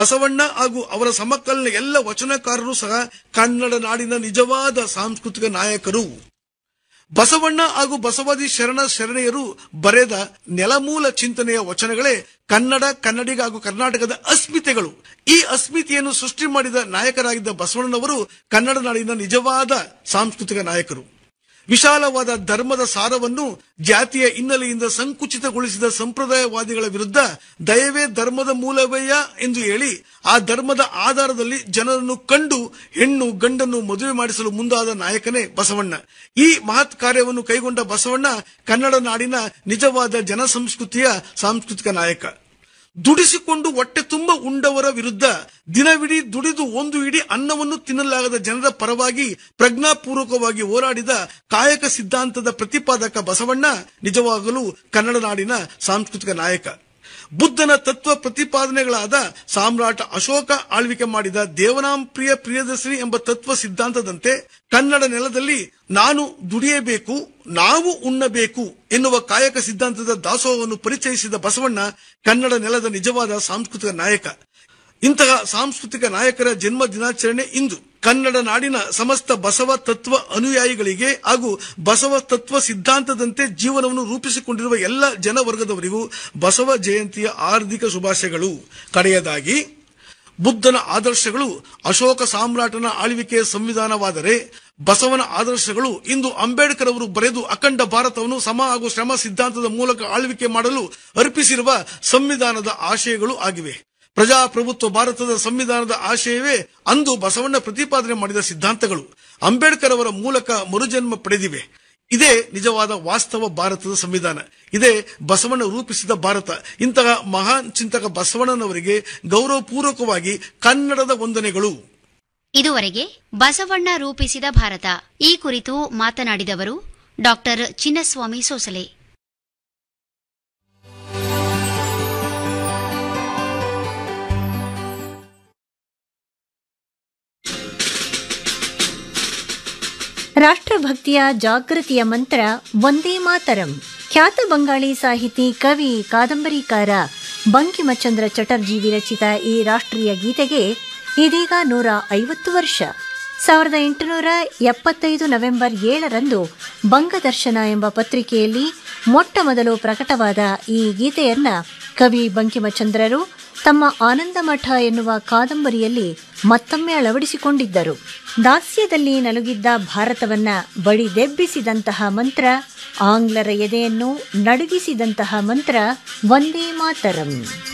ಬಸವಣ್ಣ ಹಾಗೂ ಅವರ ಸಮಕಾಲೀನ ಎಲ್ಲ ವಚನಕಾರರು ಸಹ ಕನ್ನಡ ನಾಡಿನ ನಿಜವಾದ ಸಾಂಸ್ಕೃತಿಕ ನಾಯಕರು ಬಸವಣ್ಣ ಹಾಗೂ ಬಸವಾದಿ ಶರಣ ಶರಣೆಯರು ಬರೆದ ನೆಲಮೂಲ ಚಿಂತನೆಯ ವಚನಗಳೇ ಕನ್ನಡ ಕನ್ನಡಿಗ ಹಾಗೂ ಕರ್ನಾಟಕದ ಅಸ್ಮಿತೆಗಳು ಈ ಅಸ್ಮಿತೆಯನ್ನು ಸೃಷ್ಟಿ ಮಾಡಿದ ನಾಯಕರಾಗಿದ್ದ ಬಸವಣ್ಣನವರು ಕನ್ನಡ ನಾಡಿನ ನಿಜವಾದ ಸಾಂಸ್ಕೃತಿಕ ನಾಯಕರು ವಿಶಾಲವಾದ ಧರ್ಮದ ಸಾರವನ್ನು ಜಾತಿಯ ಹಿನ್ನೆಲೆಯಿಂದ ಸಂಕುಚಿತಗೊಳಿಸಿದ ಸಂಪ್ರದಾಯವಾದಿಗಳ ವಿರುದ್ಧ ದಯವೇ ಧರ್ಮದ ಮೂಲವಯ್ಯ ಎಂದು ಹೇಳಿ ಆ ಧರ್ಮದ ಆಧಾರದಲ್ಲಿ ಜನರನ್ನು ಕಂಡು ಹೆಣ್ಣು ಗಂಡನ್ನು ಮದುವೆ ಮಾಡಿಸಲು ಮುಂದಾದ ನಾಯಕನೇ ಬಸವಣ್ಣ ಈ ಮಹತ್ ಕಾರ್ಯವನ್ನು ಕೈಗೊಂಡ ಬಸವಣ್ಣ ಕನ್ನಡ ನಾಡಿನ ನಿಜವಾದ ಜನಸಂಸ್ಕೃತಿಯ ಸಾಂಸ್ಕೃತಿಕ ನಾಯಕ ದುಡಿಸಿಕೊಂಡು ಹೊಟ್ಟೆ ತುಂಬ ಉಂಡವರ ವಿರುದ್ಧ ದಿನವಿಡೀ ದುಡಿದು ಒಂದು ಇಡೀ ಅನ್ನವನ್ನು ತಿನ್ನಲಾಗದ ಜನರ ಪರವಾಗಿ ಪ್ರಜ್ಞಾಪೂರ್ವಕವಾಗಿ ಹೋರಾಡಿದ ಕಾಯಕ ಸಿದ್ಧಾಂತದ ಪ್ರತಿಪಾದಕ ಬಸವಣ್ಣ ನಿಜವಾಗಲೂ ಕನ್ನಡ ನಾಡಿನ ಸಾಂಸ್ಕೃತಿಕ ನಾಯಕ ಬುದ್ಧನ ತತ್ವ ಪ್ರತಿಪಾದನೆಗಳಾದ ಸಾಮ್ರಾಟ ಅಶೋಕ ಆಳ್ವಿಕೆ ಮಾಡಿದ ದೇವನಾಂಪ್ರಿಯ ಪ್ರಿಯದರ್ಶಿನಿ ಎಂಬ ತತ್ವ ಸಿದ್ಧಾಂತದಂತೆ ಕನ್ನಡ ನೆಲದಲ್ಲಿ ನಾನು ದುಡಿಯಬೇಕು ನಾವು ಉಣ್ಣಬೇಕು ಎನ್ನುವ ಕಾಯಕ ಸಿದ್ಧಾಂತದ ದಾಸೋಹವನ್ನು ಪರಿಚಯಿಸಿದ ಬಸವಣ್ಣ ಕನ್ನಡ ನೆಲದ ನಿಜವಾದ ಸಾಂಸ್ಕೃತಿಕ ನಾಯಕ ಇಂತಹ ಸಾಂಸ್ಕೃತಿಕ ನಾಯಕರ ಜನ್ಮ ದಿನಾಚರಣೆ ಇಂದು ಕನ್ನಡ ನಾಡಿನ ಸಮಸ್ತ ಬಸವ ತತ್ವ ಅನುಯಾಯಿಗಳಿಗೆ ಹಾಗೂ ಬಸವ ತತ್ವ ಸಿದ್ಧಾಂತದಂತೆ ಜೀವನವನ್ನು ರೂಪಿಸಿಕೊಂಡಿರುವ ಎಲ್ಲ ಜನವರ್ಗದವರಿಗೂ ಬಸವ ಜಯಂತಿಯ ಹಾರ್ದಿಕ ಶುಭಾಶಯಗಳು ಕಡೆಯದಾಗಿ ಬುದ್ಧನ ಆದರ್ಶಗಳು ಅಶೋಕ ಸಾಮ್ರಾಟನ ಆಳ್ವಿಕೆಯ ಸಂವಿಧಾನವಾದರೆ ಬಸವನ ಆದರ್ಶಗಳು ಇಂದು ಅಂಬೇಡ್ಕರ್ ಅವರು ಬರೆದು ಅಖಂಡ ಭಾರತವನ್ನು ಸಮ ಹಾಗೂ ಶ್ರಮ ಸಿದ್ಧಾಂತದ ಮೂಲಕ ಆಳ್ವಿಕೆ ಮಾಡಲು ಅರ್ಪಿಸಿರುವ ಸಂವಿಧಾನದ ಆಶಯಗಳು ಆಗಿವೆ ಪ್ರಜಾಪ್ರಭುತ್ವ ಭಾರತದ ಸಂವಿಧಾನದ ಆಶಯವೇ ಅಂದು ಬಸವಣ್ಣ ಪ್ರತಿಪಾದನೆ ಮಾಡಿದ ಸಿದ್ಧಾಂತಗಳು ಅಂಬೇಡ್ಕರ್ ಅವರ ಮೂಲಕ ಮರುಜನ್ಮ ಪಡೆದಿವೆ ಇದೇ ನಿಜವಾದ ವಾಸ್ತವ ಭಾರತದ ಸಂವಿಧಾನ ಇದೇ ಬಸವಣ್ಣ ರೂಪಿಸಿದ ಭಾರತ ಇಂತಹ ಮಹಾನ್ ಚಿಂತಕ ಬಸವಣ್ಣನವರಿಗೆ ಗೌರವಪೂರ್ವಕವಾಗಿ ಕನ್ನಡದ ವಂದನೆಗಳು ಇದುವರೆಗೆ ಬಸವಣ್ಣ ರೂಪಿಸಿದ ಭಾರತ ಈ ಕುರಿತು ಮಾತನಾಡಿದವರು ಡಾಕ್ಟರ್ ಚಿನ್ನಸ್ವಾಮಿ ಸೋಸಲೆ ರಾಷ್ಟ್ರಭಕ್ತಿಯ ಜಾಗೃತಿಯ ಮಂತ್ರ ಒಂದೇ ಮಾತರಂ ಖ್ಯಾತ ಬಂಗಾಳಿ ಸಾಹಿತಿ ಕವಿ ಕಾದಂಬರಿಕಾರ ಬಂಕಿಮಚಂದ್ರ ಚಟರ್ಜಿ ವಿರಚಿತ ಈ ರಾಷ್ಟ್ರೀಯ ಗೀತೆಗೆ ಇದೀಗ ನೂರ ಐವತ್ತು ವರ್ಷ ಸಾವಿರದ ಎಂಟುನೂರ ಎಪ್ಪತ್ತೈದು ನವೆಂಬರ್ ಏಳರಂದು ಬಂಗದರ್ಶನ ಎಂಬ ಪತ್ರಿಕೆಯಲ್ಲಿ ಮೊಟ್ಟ ಮೊದಲು ಪ್ರಕಟವಾದ ಈ ಗೀತೆಯನ್ನ ಕವಿ ಬಂಕಿಮಚಂದ್ರರು ತಮ್ಮ ಆನಂದಮಠ ಎನ್ನುವ ಕಾದಂಬರಿಯಲ್ಲಿ ಮತ್ತೊಮ್ಮೆ ಅಳವಡಿಸಿಕೊಂಡಿದ್ದರು ದಾಸ್ಯದಲ್ಲಿ ನಲುಗಿದ್ದ ಭಾರತವನ್ನ ಬಡಿದೆಬ್ಬಿಸಿದಂತಹ ಮಂತ್ರ ಆಂಗ್ಲರ ಎದೆಯನ್ನು ನಡುಗಿಸಿದಂತಹ ಮಂತ್ರ ವಂದೇ ಮಾತರಂ